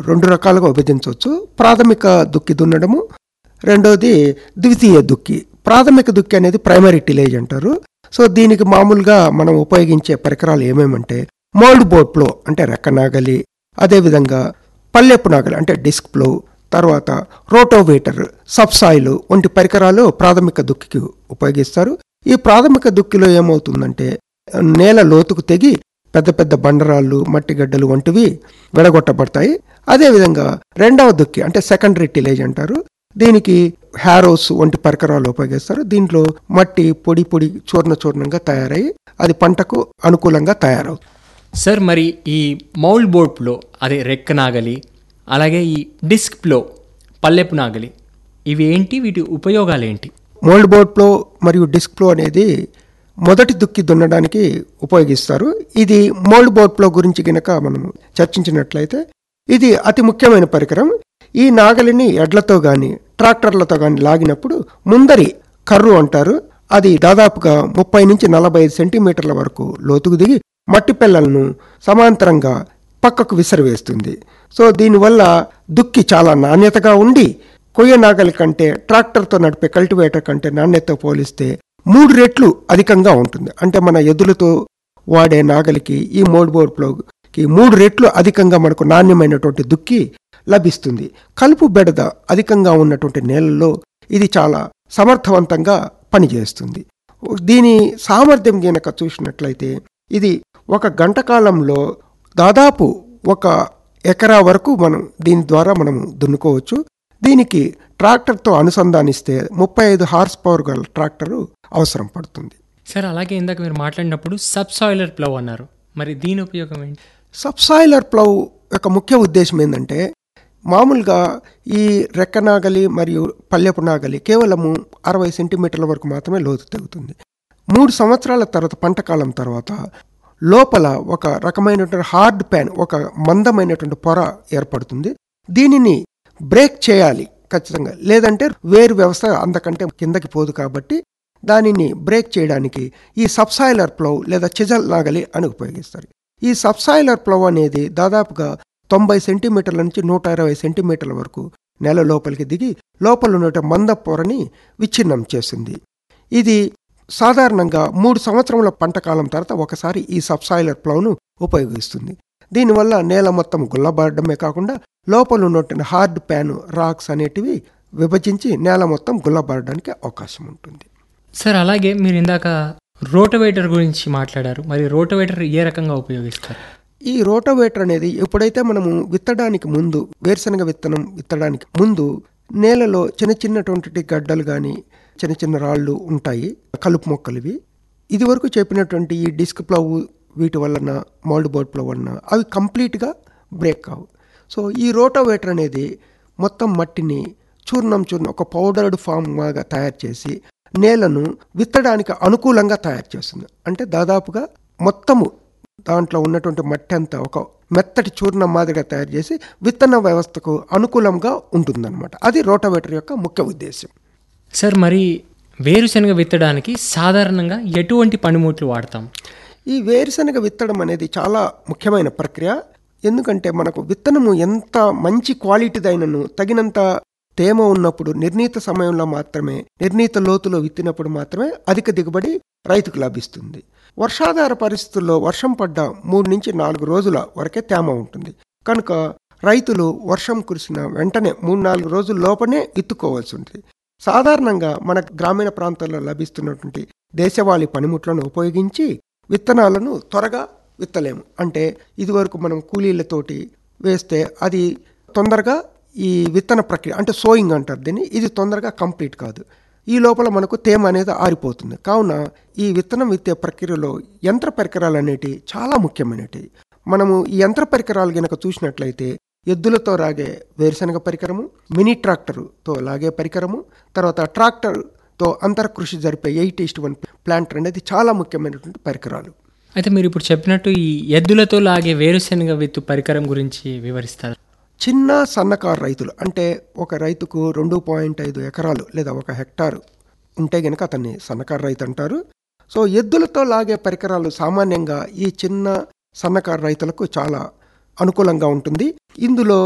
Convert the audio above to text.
రెండు రకాలుగా విభజించవచ్చు ప్రాథమిక దుక్కి దున్నడము రెండోది ద్వితీయ దుక్కి ప్రాథమిక దుక్కి అనేది ప్రైమరీ టిలేజ్ అంటారు సో దీనికి మామూలుగా మనం ఉపయోగించే పరికరాలు ఏమేమంటే మోల్డ్ బోట్ ప్లో అంటే రెక్క నాగలి అదేవిధంగా పల్లెపు నాగలి అంటే డిస్క్ ప్లో తర్వాత రోటోవేటర్ సబ్సాయిల్ వంటి పరికరాలు ప్రాథమిక దుక్కికి ఉపయోగిస్తారు ఈ ప్రాథమిక దుక్కిలో ఏమవుతుందంటే నేల లోతుకు తెగి పెద్ద పెద్ద బండరాళ్ళు మట్టి గడ్డలు వంటివి విడగొట్టబడతాయి అదేవిధంగా రెండవ దుక్కి అంటే సెకండరీ టిలేజ్ అంటారు దీనికి హ్యారోస్ వంటి పరికరాలు ఉపయోగిస్తారు దీంట్లో మట్టి పొడి పొడి చూర్ణ చూర్ణంగా తయారై అది పంటకు అనుకూలంగా తయారవుతుంది సార్ మరి ఈ మౌల్డ్ బోర్డ్ ప్లో అదే రెక్క నాగలి అలాగే ఈ డిస్క్ ప్లో పల్లెపు నాగలి ఇవి ఏంటి వీటి ఉపయోగాలు ఏంటి మోల్డ్ బోర్డ్ ప్లో మరియు డిస్క్ ప్లో అనేది మొదటి దుక్కి దున్నడానికి ఉపయోగిస్తారు ఇది మోల్డ్ బోర్డ్ ప్లో గురించి గనక మనం చర్చించినట్లయితే ఇది అతి ముఖ్యమైన పరికరం ఈ నాగలిని ఎడ్లతో గాని ట్రాక్టర్లతో గాని లాగినప్పుడు ముందరి కర్రు అంటారు అది దాదాపుగా ముప్పై నుంచి నలభై ఐదు సెంటీమీటర్ల వరకు లోతుకు దిగి మట్టి పిల్లలను సమాంతరంగా పక్కకు విసిరివేస్తుంది సో దీనివల్ల దుక్కి చాలా నాణ్యతగా ఉండి కొయ్య నాగలి కంటే ట్రాక్టర్తో నడిపే కల్టివేటర్ కంటే నాణ్యతతో పోలిస్తే మూడు రెట్లు అధికంగా ఉంటుంది అంటే మన ఎద్దులతో వాడే నాగలికి ఈ మోడ్ బోర్డ్ ప్లోకి మూడు రెట్లు అధికంగా మనకు నాణ్యమైనటువంటి దుక్కి లభిస్తుంది కలుపు బెడద అధికంగా ఉన్నటువంటి నేలల్లో ఇది చాలా సమర్థవంతంగా పనిచేస్తుంది దీని సామర్థ్యం గనక చూసినట్లయితే ఇది ఒక గంట కాలంలో దాదాపు ఒక ఎకరా వరకు మనం దీని ద్వారా మనము దున్నుకోవచ్చు దీనికి ట్రాక్టర్తో అనుసంధానిస్తే ముప్పై ఐదు హార్స్ పవర్ గల ట్రాక్టరు అవసరం పడుతుంది సార్ అలాగే ఇందాక మీరు మాట్లాడినప్పుడు సబ్ సాయిలర్ ప్లవ్ అన్నారు మరి దీని ఉపయోగం ఏంటి సబ్సాయిలర్ ప్లవ్ యొక్క ముఖ్య ఉద్దేశం ఏంటంటే మామూలుగా ఈ రెక్క నాగలి మరియు పల్లెపు నాగలి కేవలము అరవై సెంటీమీటర్ల వరకు మాత్రమే లోతు తెగుతుంది మూడు సంవత్సరాల తర్వాత పంట కాలం తర్వాత లోపల ఒక రకమైనటువంటి హార్డ్ ప్యాన్ ఒక మందమైనటువంటి పొర ఏర్పడుతుంది దీనిని బ్రేక్ చేయాలి ఖచ్చితంగా లేదంటే వేరు వ్యవస్థ అంతకంటే కిందకి పోదు కాబట్టి దానిని బ్రేక్ చేయడానికి ఈ సబ్సాయిలర్ ప్లవ్ లేదా చిజల్ నాగలి అని ఉపయోగిస్తారు ఈ సబ్సాయిలర్ ప్లవ్ అనేది దాదాపుగా తొంభై సెంటీమీటర్ల నుంచి నూట ఇరవై సెంటీమీటర్ల వరకు నెల లోపలికి దిగి లోపల ఉన్న మంద పొరని విచ్ఛిన్నం చేస్తుంది ఇది సాధారణంగా మూడు సంవత్సరముల పంట కాలం తర్వాత ఒకసారి ఈ సబ్సాయిలర్ ప్లవ్ను ఉపయోగిస్తుంది దీనివల్ల నేల మొత్తం గుల్లబారడమే కాకుండా లోపల ఉన్నటువంటి హార్డ్ ప్యాన్ రాక్స్ అనేటివి విభజించి నేల మొత్తం గుల్లబారడానికి అవకాశం ఉంటుంది సార్ అలాగే మీరు ఇందాక రోటవేటర్ గురించి మాట్లాడారు మరి రోటవేటర్ ఏ రకంగా ఉపయోగిస్తారు ఈ రోటోవేటర్ అనేది ఎప్పుడైతే మనము విత్తడానికి ముందు వేరుశనగ విత్తనం విత్తడానికి ముందు నేలలో చిన్న చిన్నటువంటి గడ్డలు కానీ చిన్న చిన్న రాళ్ళు ఉంటాయి కలుపు మొక్కలు ఇవి ఇది వరకు చెప్పినటువంటి ఈ డిస్క్ ప్లవ్ వీటి వలన మోల్డ్ బోర్డ్ ప్లవ్ వలన అవి కంప్లీట్గా బ్రేక్ కావు సో ఈ రోటోవేటర్ అనేది మొత్తం మట్టిని చూర్ణం చూర్ణం ఒక పౌడర్డ్ ఫామ్ లాగా తయారు చేసి నేలను విత్తడానికి అనుకూలంగా తయారు చేస్తుంది అంటే దాదాపుగా మొత్తము దాంట్లో ఉన్నటువంటి మట్టి అంతా ఒక మెత్తటి చూర్ణం మాదిరిగా తయారు చేసి విత్తన వ్యవస్థకు అనుకూలంగా ఉంటుందన్నమాట అది రోటోవేటర్ యొక్క ముఖ్య ఉద్దేశం సార్ మరి వేరుశనగ విత్తడానికి సాధారణంగా ఎటువంటి పనిముట్లు వాడతాం ఈ వేరుశనగ విత్తడం అనేది చాలా ముఖ్యమైన ప్రక్రియ ఎందుకంటే మనకు విత్తనము ఎంత మంచి క్వాలిటీదైనను తగినంత తేమ ఉన్నప్పుడు నిర్ణీత సమయంలో మాత్రమే నిర్ణీత లోతులో విత్తినప్పుడు మాత్రమే అధిక దిగుబడి రైతుకు లభిస్తుంది వర్షాధార పరిస్థితుల్లో వర్షం పడ్డ మూడు నుంచి నాలుగు రోజుల వరకే తేమ ఉంటుంది కనుక రైతులు వర్షం కురిసిన వెంటనే మూడు నాలుగు రోజుల లోపనే విత్తుకోవాల్సి ఉంటుంది సాధారణంగా మన గ్రామీణ ప్రాంతాల్లో లభిస్తున్నటువంటి దేశవాళీ పనిముట్లను ఉపయోగించి విత్తనాలను త్వరగా విత్తలేము అంటే ఇదివరకు మనం కూలీలతోటి వేస్తే అది తొందరగా ఈ విత్తన ప్రక్రియ అంటే సోయింగ్ అంటారు దీన్ని ఇది తొందరగా కంప్లీట్ కాదు ఈ లోపల మనకు తేమ అనేది ఆరిపోతుంది కావున ఈ విత్తనం విత్తే ప్రక్రియలో యంత్ర పరికరాలు అనేటివి చాలా ముఖ్యమైనవి మనము ఈ యంత్ర పరికరాలు గనక చూసినట్లయితే ఎద్దులతో రాగే వేరుశనగ పరికరము మినీ ట్రాక్టర్తో లాగే పరికరము తర్వాత ట్రాక్టర్తో అంతర్కృషి జరిపే ఎయిట్ ఈస్ట్ వన్ ప్లాంటర్ అనేది చాలా ముఖ్యమైనటువంటి పరికరాలు అయితే మీరు ఇప్పుడు చెప్పినట్టు ఈ ఎద్దులతో లాగే వేరుశనగ విత్తు పరికరం గురించి వివరిస్తారు చిన్న సన్నకారు రైతులు అంటే ఒక రైతుకు రెండు పాయింట్ ఐదు ఎకరాలు లేదా ఒక హెక్టారు ఉంటే గనక అతన్ని సన్నకారు రైతు అంటారు సో ఎద్దులతో లాగే పరికరాలు సామాన్యంగా ఈ చిన్న సన్నకారు రైతులకు చాలా అనుకూలంగా ఉంటుంది ఇందులో